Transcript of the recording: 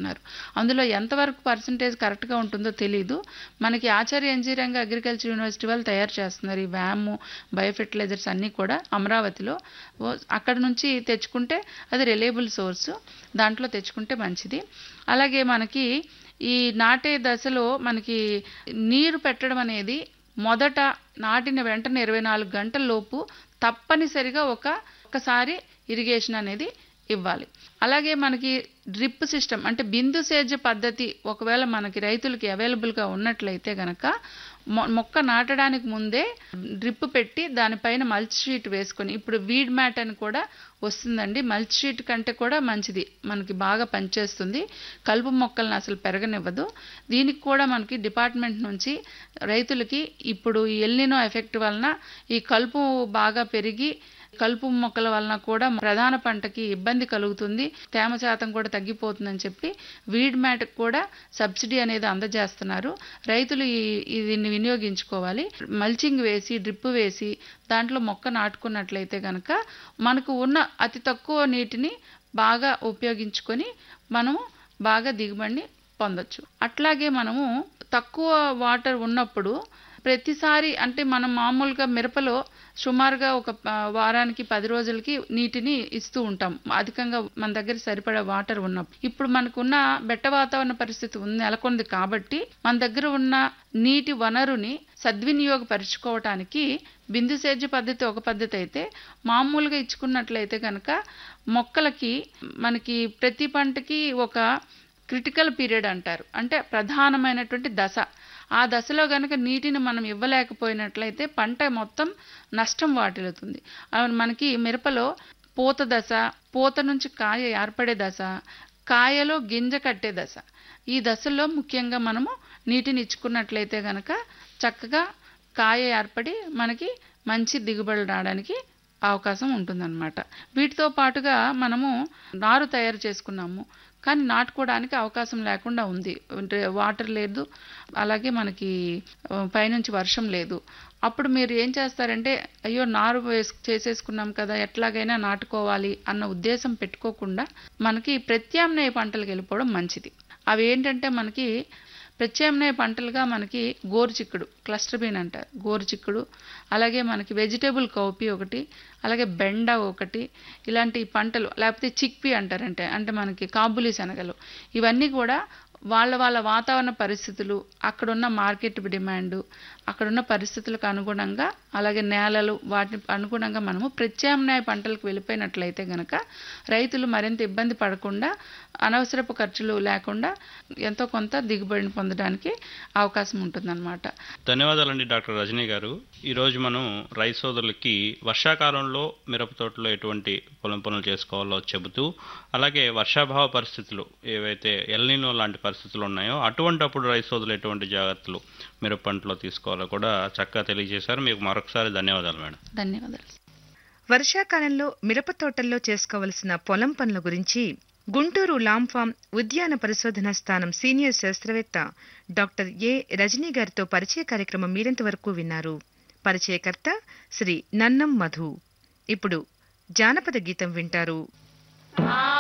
చేస్తున్నారు అందులో ఎంతవరకు పర్సంటేజ్ కరెక్ట్గా ఉంటుందో తెలియదు మనకి ఆచార్య ఎన్జీరంగ అగ్రికల్చర్ యూనివర్సిటీ వాళ్ళు తయారు చేస్తున్నారు ఈ వ్యాము బయోఫెర్టిలైజర్స్ అన్నీ కూడా అమరావతిలో ఓ- అక్కడ నుంచి తెచ్చుకుంటే అది రిలయబుల్ సోర్స్ దాంట్లో తెచ్చుకుంటే మంచిది అలాగే మనకి ఈ నాటే దశలో మనకి నీరు పెట్టడం అనేది మొదట నాటిన వెంటనే ఇరవై నాలుగు గంటల లోపు తప్పనిసరిగా ఒక ఒకసారి ఇరిగేషన్ అనేది ఇవ్వాలి అలాగే మనకి డ్రిప్ సిస్టమ్ అంటే బిందు సేద్య పద్ధతి ఒకవేళ మనకి రైతులకి అవైలబుల్గా ఉన్నట్లయితే గనక మొ- మొక్క నాటడానికి ముందే డ్రిప్ పెట్టి దానిపైన మల్చ్ షీట్ వేసుకొని ఇప్పుడు వీడ్ మ్యాట్ అని కూడా వస్తుందండి మల్చ్ షీట్ కంటే కూడా మంచిది మనకి బాగా పనిచేస్తుంది కలుపు మొక్కలను అసలు పెరగనివ్వదు దీనికి కూడా మనకి డిపార్ట్మెంట్ నుంచి రైతులకి ఇప్పుడు ఈ ఎల్నినో ఎఫెక్ట్ వలన ఈ కలుపు బాగా పెరిగి కలుపు మొక్కల వలన కూడా ప్రధాన పంటకి ఇబ్బంది కలుగుతుంది తేమ శాతం కూడా తగ్గిపోతుందని చెప్పి వీడ్ మ్యాట్ కూడా సబ్సిడీ అనేది అందజేస్తున్నారు రైతులు ఈ ఈ దీన్ని వినియోగించుకోవాలి మల్చింగ్ వేసి డ్రిప్ వేసి దాంట్లో మొక్క నాటుకున్నట్లయితే కనుక మనకు ఉన్న అతి తక్కువ నీటిని బాగా ఉపయోగించుకొని మనము బాగా దిగుబడిని పొందొచ్చు అట్లాగే మనము తక్కువ వాటర్ ఉన్నప్పుడు ప్రతిసారి అంటే మనం మామూలుగా మిరపలో సుమారుగా ఒక ఆ, వారానికి పది రోజులకి నీటిని ఇస్తూ ఉంటాం అధికంగా మన దగ్గర సరిపడా వాటర్ ఉన్నప్పుడు ఇప్పుడు మనకున్న బెట్ట వాతావరణ పరిస్థితి ఉంది నెలకొంది కాబట్టి మన దగ్గర ఉన్న నీటి వనరుని సద్వినియోగపరుచుకోవటానికి బిందు సేద్య పద్ధతి ఒక పద్ధతి అయితే మామూలుగా ఇచ్చుకున్నట్లయితే కనుక మొక్కలకి మనకి ప్రతి పంటకి ఒక క్రిటికల్ పీరియడ్ అంటారు అంటే ప్రధానమైనటువంటి దశ ఆ దశలో కనుక నీటిని మనం ఇవ్వలేకపోయినట్లయితే పంట మొత్తం నష్టం వాటిల్లుతుంది అవును మనకి మిరపలో పూత దశ పూత నుంచి కాయ ఏర్పడే దశ కాయలో గింజ కట్టే దశ ఈ దశల్లో ముఖ్యంగా మనము నీటిని ఇచ్చుకున్నట్లయితే కనుక చక్కగా కాయ ఏర్పడి మనకి మంచి దిగుబడులు రావడానికి అవకాశం ఉంటుందన్నమాట వీటితో పాటుగా మనము నారు తయారు చేసుకున్నాము కానీ నాటుకోవడానికి అవకాశం లేకుండా ఉంది అంటే వాటర్ లేదు అలాగే మనకి ఆ, పైనుంచి వర్షం లేదు అప్పుడు మీరు ఏం చేస్తారంటే అయ్యో నారు వేసు చేసేసుకున్నాం కదా ఎట్లాగైనా నాటుకోవాలి అన్న ఉద్దేశం పెట్టుకోకుండా మనకి ప్రత్యామ్నాయ పంటలకు వెళ్ళిపోవడం మంచిది అవి ఏంటంటే మనకి ప్రత్యామ్నాయ పంటలుగా మనకి గోరుచిక్కుడు క్లస్టర్ బీన్ అంటారు గోరుచిక్కుడు అలాగే మనకి వెజిటేబుల్ కౌపి ఒకటి అలాగే బెండ ఒకటి ఇలాంటి పంటలు లేకపోతే చిక్పీ అంటారంటే అంటే మనకి కాబులి శనగలు ఇవన్నీ కూడా వాళ్ళ వాళ్ళ వాతావరణ పరిస్థితులు అక్కడున్న మార్కెట్ డిమాండ్ అక్కడున్న పరిస్థితులకు అనుగుణంగా అలాగే నేలలు వాటిని అనుగుణంగా మనము ప్రత్యామ్నాయ పంటలకు వెళ్ళిపోయినట్లయితే గనక రైతులు మరింత ఇబ్బంది పడకుండా అనవసరపు ఖర్చులు లేకుండా ఎంతో కొంత దిగుబడిని పొందడానికి అవకాశం ఉంటుందన్నమాట ధన్యవాదాలండి డాక్టర్ రజనీ గారు ఈరోజు మనం రైతు సోదరులకి వర్షాకాలంలో మిరప తోటలో ఎటువంటి పొలం పనులు చేసుకోవాలో చెబుతూ అలాగే వర్షాభావ పరిస్థితులు ఏవైతే ఎల్నినో లాంటి పరిస్థితులు ఉన్నాయో అటువంటప్పుడు రైతు సోదరులు ఎటువంటి జాగ్రత్తలు మిరప పంటలో తీసుకోవాలో కూడా చక్కగా తెలియజేశారు మీకు మరొకసారి ధన్యవాదాలు మేడం ధన్యవాదాలు వర్షాకాలంలో మిరప తోటల్లో చేసుకోవలసిన పొలం పనుల గురించి గుంటూరు లాంఫామ్ ఉద్యాన పరిశోధన స్థానం సీనియర్ శాస్త్రవేత్త డాక్టర్ ఏ రజనీ గారితో పరిచయ కార్యక్రమం మీరింతవరకు విన్నారు పరిచయకర్త శ్రీ నన్నం మధు ఇప్పుడు జానపద గీతం వింటారు